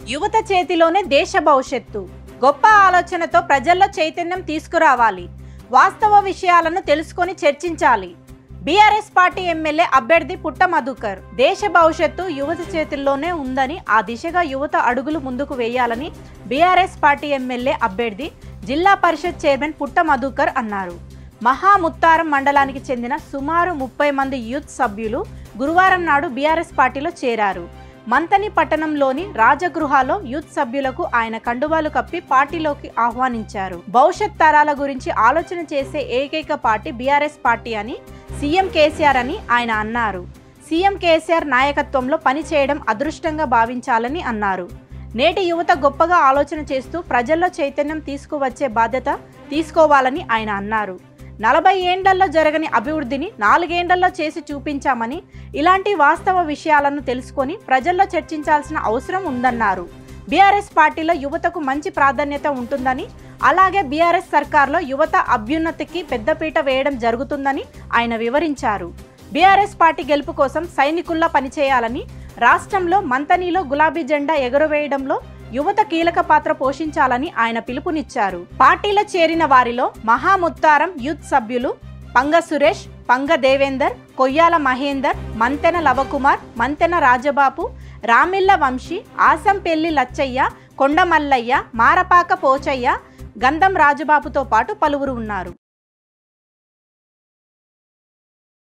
యువత చేతిలోనే దేశ భవిష్యత్తు గొప్ప ఆలోచనతో ప్రజల్లో చైతన్యం తీసుకురావాలి వాస్తవ విషయాలను తెలుసుకొని చర్చించాలి బీఆర్ఎస్ పార్టీ ఎమ్మెల్యే అభ్యర్థి పుట్ట మధుకర్ దేశ భవిష్యత్తు యువత చేతుల్లోనే ఉందని ఆ దిశగా యువత అడుగులు ముందుకు వేయాలని బీఆర్ఎస్ పార్టీ ఎమ్మెల్యే అభ్యర్థి జిల్లా పరిషత్ చైర్మన్ పుట్ట మధుకర్ అన్నారు మహాముత్తారం మండలానికి చెందిన సుమారు ముప్పై మంది యూత్ సభ్యులు గురువారం నాడు బీఆర్ఎస్ పార్టీలో చేరారు మంతని పట్టణంలోని రాజగృహాలో యూత్ సభ్యులకు ఆయన కండువాలు కప్పి పార్టీలోకి ఆహ్వానించారు భవిష్యత్ తరాల గురించి ఆలోచన చేసే ఏకైక పార్టీ బీఆర్ఎస్ పార్టీ అని సీఎం కేసీఆర్ అని ఆయన అన్నారు సీఎం కేసీఆర్ నాయకత్వంలో పనిచేయడం అదృష్టంగా భావించాలని అన్నారు నేటి యువత గొప్పగా ఆలోచన చేస్తూ ప్రజల్లో చైతన్యం తీసుకువచ్చే బాధ్యత తీసుకోవాలని ఆయన అన్నారు నలభై ఏండ్లలో జరగని అభివృద్ధిని నాలుగేండ్లలో చేసి చూపించామని ఇలాంటి వాస్తవ విషయాలను తెలుసుకొని ప్రజల్లో చర్చించాల్సిన అవసరం ఉందన్నారు బీఆర్ఎస్ పార్టీలో యువతకు మంచి ప్రాధాన్యత ఉంటుందని అలాగే బీఆర్ఎస్ సర్కార్లో యువత అభ్యున్నతికి పెద్దపీట వేయడం జరుగుతుందని ఆయన వివరించారు బీఆర్ఎస్ పార్టీ గెలుపు కోసం సైనికుల్లా పనిచేయాలని రాష్ట్రంలో మంతనీలో గులాబీ జెండా ఎగురవేయడంలో యువత కీలక పాత్ర పోషించాలని ఆయన పిలుపునిచ్చారు పార్టీలో చేరిన వారిలో మహాముత్తారం యూత్ సభ్యులు పంగ సురేష్ పంగ దేవేందర్ కొయ్యాల మహేందర్ మంతెన లవకుమార్ మంతెన రాజబాబు రామిళ్ళ వంశీ ఆసంపెల్లి లచ్చయ్య కొండమల్లయ్య మారపాక పోచయ్య గంధం రాజబాబుతో పాటు పలువురు ఉన్నారు